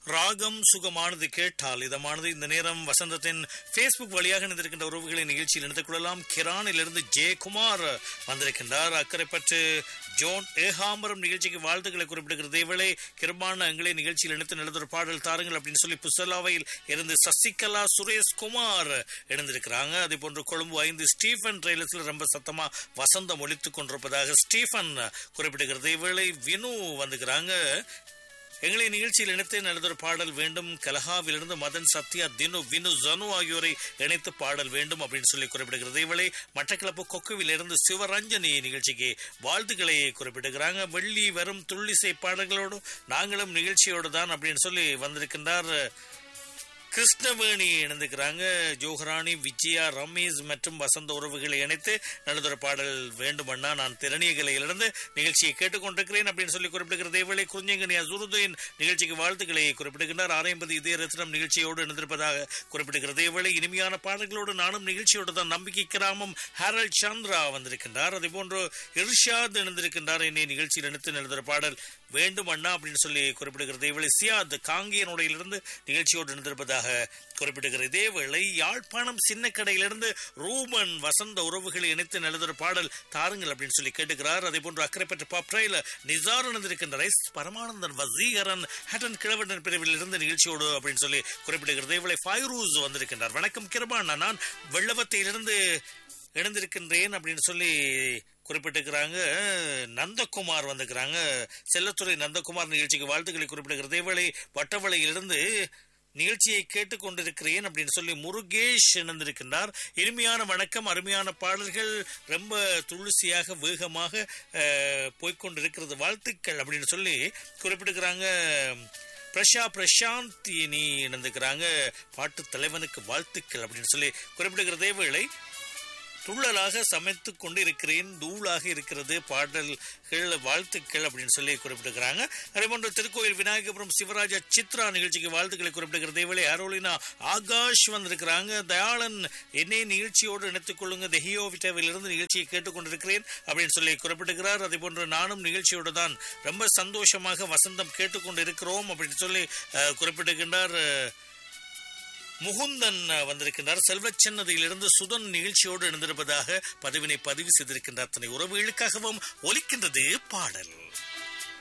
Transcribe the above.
ராகம் சுகமானது கேட்டால் இதமானது இந்த நேரம் வசந்தத்தின் ஃபேஸ்புக் வழியாக இணைந்திருக்கின்ற உறவுகளை நிகழ்ச்சியில் இணைத்துக் கொள்ளலாம் கிரானிலிருந்து ஜெயக்குமார் வந்திருக்கின்றார் அக்கறைப்பற்று ஜோன் ஏகாம்பரம் நிகழ்ச்சிக்கு வாழ்த்துக்களை குறிப்பிடுகிறது இவளை கிருபான எங்களை நிகழ்ச்சியில் இணைத்து நடந்த பாடல் தாருங்கள் அப்படின்னு சொல்லி புசலாவையில் இருந்து சசிகலா சுரேஷ்குமார் இணைந்திருக்கிறாங்க அதே போன்று கொழும்பு ஐந்து ஸ்டீஃபன் ட்ரெயிலர்ஸ்ல ரொம்ப சத்தமா வசந்தம் ஒழித்துக் கொண்டிருப்பதாக ஸ்டீஃபன் குறிப்பிடுகிறது இவளை வினு வந்துக்கிறாங்க எங்களை நிகழ்ச்சியில் இணைத்து நல்லதொரு பாடல் வேண்டும் கலஹாவிலிருந்து மதன் சத்யா தினு வினு ஜனு ஆகியோரை இணைத்து பாடல் வேண்டும் அப்படின்னு சொல்லி குறிப்பிடுகிறது இவளை மட்டக்களப்பு கொக்குவிலிருந்து சிவரஞ்சனி நிகழ்ச்சிக்கு வாழ்த்துக்களை குறிப்பிடுகிறாங்க வெள்ளி வரும் துள்ளிசை பாடல்களோடு நாங்களும் நிகழ்ச்சியோடு தான் அப்படின்னு சொல்லி வந்திருக்கின்றார் கிருஷ்ணவேணி இணைந்துக்கிறாங்க ஜோகராணி விஜயா ரமேஷ் மற்றும் வசந்த உறவுகளை இணைத்து நல்லதொரு பாடல் வேண்டுமண்ணா நான் திறனியகலையிலிருந்து நிகழ்ச்சியை கேட்டுக்கொண்டிருக்கிறேன் அப்படின்னு சொல்லி குறிப்பிடுகிறது இவளை குறிஞ்சங்கனி அசுருதீன் நிகழ்ச்சிக்கு வாழ்த்துக்களை குறிப்பிடுகின்றார் ஆரையம்பது இதய ரத்னம் நிகழ்ச்சியோடு இணைந்திருப்பதாக குறிப்பிடுகிறது இவளை இனிமையான பாடல்களோடு நானும் நிகழ்ச்சியோடு தான் நம்பிக்கை கிராமம் ஹேரல் சந்திரா வந்திருக்கின்றார் அதே போன்று இர்ஷாத் இணைந்திருக்கின்றார் என்னை நிகழ்ச்சியில் இணைத்து நல்லதொரு பாடல் வேண்டும் அண்ணா அப்படின்னு சொல்லி குறிப்பிடுகிறது இவளை சியாத் காங்கியனுடையிலிருந்து நிகழ்ச்சியோடு இணைந்திருப்பதாக குறிப்பிடுகிறது இதேவேளை யாழ்ப்பாணம் சின்ன கடையிலிருந்து ரூபன் வசந்த உறவுகளை இணைத்து நல்லதொரு பாடல் தாருங்கள் அப்படின்னு சொல்லி கேட்டுக்கிறார் அதே போன்று அக்கறைப்பட்ட பாப்ட்ரைல நிசார் இணைந்திருக்கின்ற ரைஸ் பரமானந்தன் வசீகரன் ஹட்டன் கிழவன் பிரிவில் இருந்து நிகழ்ச்சியோடு அப்படின்னு சொல்லி குறிப்பிடுகிறது இவளை ஃபைரூஸ் வந்திருக்கின்றார் வணக்கம் கிருபான் நான் வெள்ளவத்தையிலிருந்து இணைந்திருக்கின்றேன் அப்படின்னு சொல்லி குறிப்பிட்டிருக்கிறாங்க நந்தகுமார் வந்திருக்கிறாங்க செல்லத்துறை நந்தகுமார் நிகழ்ச்சிக்கு வாழ்த்துக்களை குறிப்பிடுகிறது இவளை வட்டவளையிலிருந்து நிகழ்ச்சியை கேட்டுக்கொண்டிருக்கிறேன் அப்படின்னு சொல்லி முருகேஷ் இணைந்திருக்கின்றார் இனிமையான வணக்கம் அருமையான பாடல்கள் ரொம்ப துளசியாக வேகமாக போய்கொண்டிருக்கிறது வாழ்த்துக்கள் அப்படின்னு சொல்லி குறிப்பிட்டிருக்கிறாங்க பிரஷா பிரசாந்த் இனி இணைந்துக்கிறாங்க பாட்டு தலைவனுக்கு வாழ்த்துக்கள் அப்படின்னு சொல்லி குறிப்பிடுகிறதே வேளை துள்ளலாக சமைத்து கொண்டு இருக்கிறேன் தூளாக இருக்கிறது பாடல்கள் வாழ்த்துக்கள் அப்படின்னு சொல்லி குறிப்பிட்டிருக்கிறாங்க அதே போன்று திருக்கோயில் விநாயகபுரம் சிவராஜா சித்ரா நிகழ்ச்சிக்கு வாழ்த்துக்களை குறிப்பிடுகிறது இவளை அரோலினா ஆகாஷ் வந்திருக்கிறாங்க தயாளன் என்னை நிகழ்ச்சியோடு இணைத்துக் கொள்ளுங்க தெஹியோ விட்டாவிலிருந்து நிகழ்ச்சியை கேட்டுக்கொண்டிருக்கிறேன் அப்படின்னு சொல்லி குறிப்பிட்டிருக்கிறார் அதே போன்று நானும் நிகழ்ச்சியோடு தான் ரொம்ப சந்தோஷமாக வசந்தம் கேட்டுக்கொண்டு இருக்கிறோம் அப்படின்னு சொல்லி குறிப்பிட்டிருக்கின்றார் முகுந்தன் வந்திருக்கின்றார் செல்வச்சன்னதியிலிருந்து சுதன் நிகழ்ச்சியோடு இணைந்திருப்பதாக பதிவினை பதிவு செய்திருக்கின்றார் தன்னை உறவுகளுக்காகவும் ஒலிக்கின்றது பாடல்